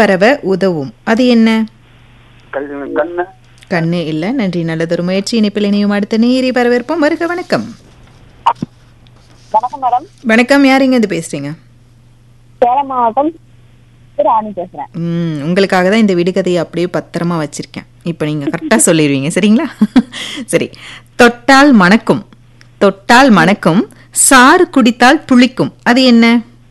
பரவ உதவும் அது என்ன கல் கண்ணு கண்ணு இல்ல நன்றி நல்லதொரு முயற்சி இணைப்பில் இணையும் அடுத்த நேரி வரவேற்போம் வருக வணக்கம் வணக்கம் மேடம் வணக்கம் யாருங்க இது பேசுறீங்க சேலம் மாவட்டம் ராணி பேசுறேன் ம் உங்களுக்காக தான் இந்த விடுகதையை அப்படியே பத்திரமா வச்சிருக்கேன் இப்போ நீங்க கரெக்டா சொல்லிடுவீங்க சரிங்களா சரி தொட்டால் மணக்கும் தொட்டால் மணக்கும் சாறு குடித்தால் புளிக்கும் அது என்ன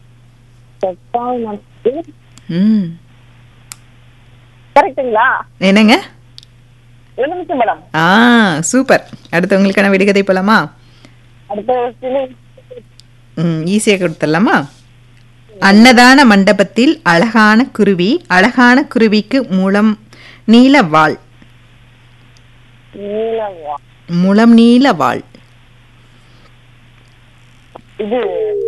ம் கரெக்டுங்களா என்னங்க எலுமிச்சு மேடம் ஆ சூப்பர் அடுத்து உங்களுக்கான விடுகதை போலாமா அடுத்த சிலை ம் ஈஸியாக கொடுத்துடலாமா அன்னதான மண்டபத்தில் அழகான குருவி அழகான குருவிக்கு மூலம் நீல வாள் நீலவா. முளம் நீல வாள் இது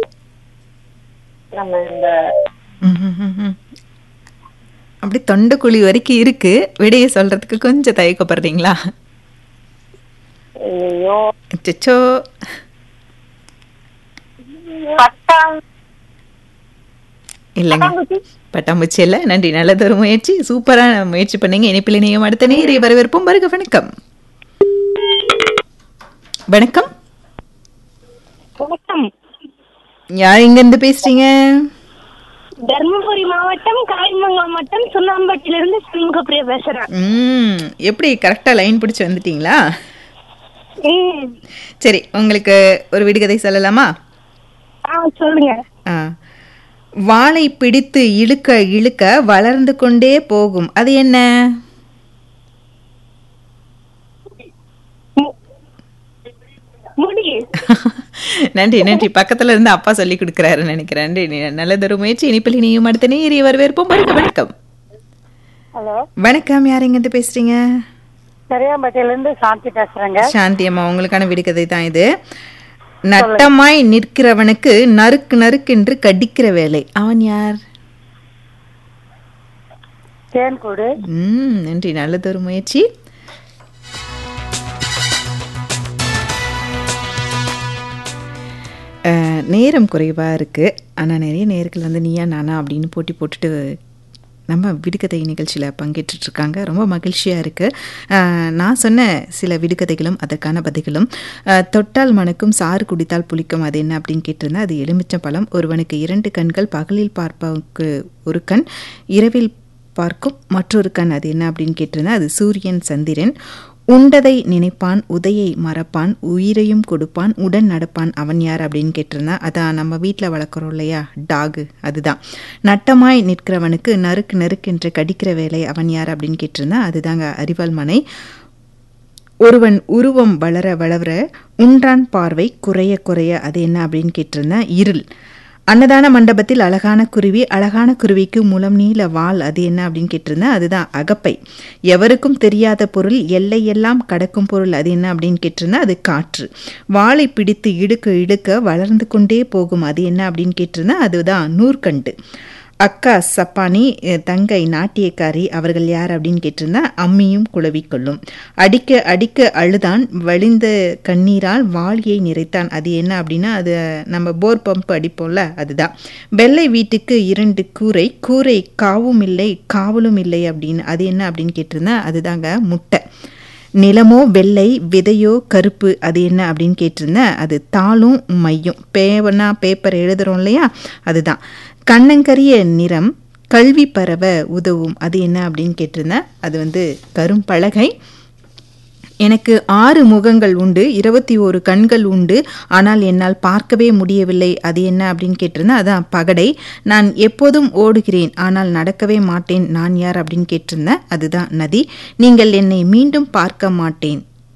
நம்ம இந்த ம்ஹும்ஹும்ஹும். அப்படி தொண்டை குழி வரைக்கும் இருக்கு விடைய சொல்றதுக்கு கொஞ்சம் தயக்கப்படுறீங்களா ஐயோ அச்சச்சோ பட்டாம் இல்லைங்க பட்டாம்பூச்சி பட்டாம்பூச்சி இல்லை நன்றி நல்லதொரு முயற்சி சூப்பரான முயற்சி பண்ணீங்க இணைப்பில் இணையும் அடுத்த நேரை வரவேற்போம் வருக வணக்கம் வணக்கம் வணக்கம் யார் இங்க இருந்து பேசுறீங்க தர்மபுரி மாவட்டம் காய்மங்கலம் மாவட்டம் சுண்ணாம்பட்டிலிருந்து சண்முகப்பிரியா பேசுறேன் ம் எப்படி கரெக்டா லைன் பிடிச்சு வந்துட்டீங்களா ம். சரி உங்களுக்கு ஒரு விடுகதை சொல்லலாமா ஆ சொல்லுங்க ஆ வாளை பிடித்து இழுக்க இழுக்க வளர்ந்து கொண்டே போகும் அது என்ன மு- முடி நன்றி நன்றி பக்கத்துல இருந்து அப்பா சொல்லி கொடுக்குறாரு நினைக்கிறேன் நன்றி நி- நல்லதொரு முயற்சி இனிப்பில் இனியும் அடுத்த நேரி வரவேற்போம் வருக வணக்கம் ஹலோ வணக்கம் யார் இங்க இருந்து பேசுறீங்க சரியாம்பட்டியில இருந்து சாந்தி பேசுறேங்க சாந்தி அம்மா உங்களுக்கான விடுகதை தான் இது நட்டமாய் நிற்கிறவனுக்கு நறுக்கு நறுக்கென்று கடிக்கிற வேலை அவன் யார் தேன்கூடு ம் நன்றி நல்லதொரு முயற்சி அஹ், நேரம் குறைவாக இருக்குது ஆனால் நிறைய நேர்கள் வந்து நீயா நானா அப்படின்னு போட்டி போட்டுட்டு நம்ம விடுகதை நிகழ்ச்சியில் பங்கேற்றுட்டு இருக்காங்க ரொம்ப மகிழ்ச்சியாக இருக்குது நான் சொன்ன சில விடுகதைகளும் அதற்கான பதில்களும் அஹ், தொட்டால் மணக்கும் சாறு குடித்தால் புளிக்கும் அது என்ன அப்படின்னு கேட்டிருந்தேன் அது எலுமிச்சம் பழம் ஒருவனுக்கு இரண்டு கண்கள் பகலில் பார்ப்பவனுக்கு ஒரு கண் இரவில் பார்க்கும் மற்றொரு கண் அது என்ன அப்படின்னு கேட்டிருந்தேன் அது சூரியன் சந்திரன் உண்டதை நினைப்பான் உதையை மறப்பான் உயிரையும் கொடுப்பான் உடன் நடப்பான் அவன் யார் அப்படின்னு கேட்டிருந்தேன் அதான் நம்ம வீட்டில் வளர்க்குறோம் இல்லையா டாகு அதுதான் நட்டமாய் நிற்கிறவனுக்கு நறுக்கு நறுக்கென்று கடிக்கிற வேலை அவன் யார் அப்படின்னு கேட்டிருந்தேன் அதுதாங்க அறிவாள் மனை ஒருவன் உருவம் வளர வளர உன்றான் பார்வை குறைய குறைய அது என்ன அப்படின்னு கேட்டிருந்தேன் இருள் அன்னதான மண்டபத்தில் அழகான குருவி அழகான குருவிக்கு முலம் நீல வால் அது என்ன அப்படின்னு கேட்டிருந்தேன் அதுதான் அகப்பை எவருக்கும் தெரியாத பொருள் எல்லையெல்லாம் கடக்கும் பொருள் அது என்ன அப்படின்னு கேட்டிருந்தேன் அது காற்று வாளை பிடித்து இழுக்க இழுக்க வளர்ந்து கொண்டே போகும் அது என்ன அப்படின்னு கேட்டிருந்தேன் அதுதான் நூற்கண்டு அக்கா சப்பானி அஹ், தங்கை நாட்டியக்காரி அவர்கள் யார் அப்படின்னு கேட்டிருந்தா அம்மியும் குழவி கொள்ளும் அடிக்க அடிக்க அழுதான் வழிந்த கண்ணீரால் வாளியை நிறைத்தான் அது என்ன அப்படின்னா அது நம்ம போர் பம்ப் அடிப்போம்ல அதுதான் வெள்ளை வீட்டுக்கு இரண்டு கூரை கூரை காவும் இல்லை காவலும் இல்லை அப்படின்னு அது என்ன அப்படின்னு கேட்டிருந்தா அதுதாங்க முட்டை நிலமோ வெள்ளை விதையோ கருப்பு அது என்ன அப்படின்னு கேட்டிருந்தேன் அது தாளும் மையும் பேவனா பேப்பர் எழுதுறோம் இல்லையா அதுதான் கண்ணங்கரிய நிறம் கல்வி பரவ உதவும் அது என்ன அப்படின்னு கேட்டிருந்தேன் அது வந்து கரும்பலகை எனக்கு ஆறு முகங்கள் உண்டு இருபத்தி ஓரு கண்கள் உண்டு ஆனால் என்னால் பார்க்கவே முடியவில்லை அது என்ன அப்படின்னு கேட்டிருந்தேன் அதான் பகடை நான் எப்போதும் ஓடுகிறேன் ஆனால் நடக்கவே மாட்டேன் நான் யார் அப்படின்னு கேட்டிருந்தேன் அதுதான் நதி நீங்கள் என்னை மீண்டும் பார்க்க மாட்டேன்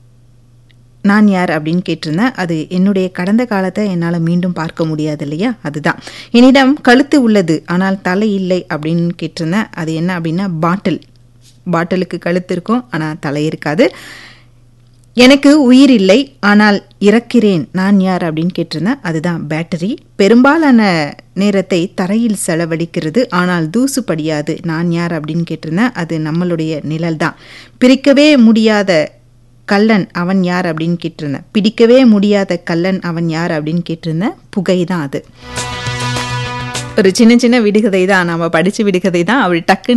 நான் யார் அப்படின்னு கேட்டிருந்தேன் அது என்னுடைய கடந்த காலத்தை என்னால் மீண்டும் பார்க்க முடியாது இல்லையா அதுதான் என்னிடம் கழுத்து உள்ளது ஆனால் தலை இல்லை அப்படின்னு கேட்டிருந்தேன் அது என்ன அப்படின்னா பாட்டில் பாட்டிலுக்கு கழுத்து இருக்கும் ஆனால் தலை இருக்காது எனக்கு உயிர் இல்லை ஆனால் இறக்கிறேன் நான் யார் அப்படின்னு கேட்டிருந்தேன் அதுதான் பேட்டரி பெரும்பாலான நேரத்தை தரையில் செலவழிக்கிறது ஆனால் தூசு படியாது நான் யார் அப்படின்னு கேட்டிருந்தேன் அது நம்மளுடைய நிழல் தான் பிரிக்கவே முடியாத கல்லன் அவன் யார் அப்படின்னு கேட்டிருந்தேன் பிடிக்கவே முடியாத கல்லன் அவன் யார் அப்படின்னு கேட்டிருந்தேன் புகை தான் அது ஒரு சின்ன சின்ன விடுகதை தான் நம்ம படிச்ச விடுகதை தான் அவள் டக்குன்னு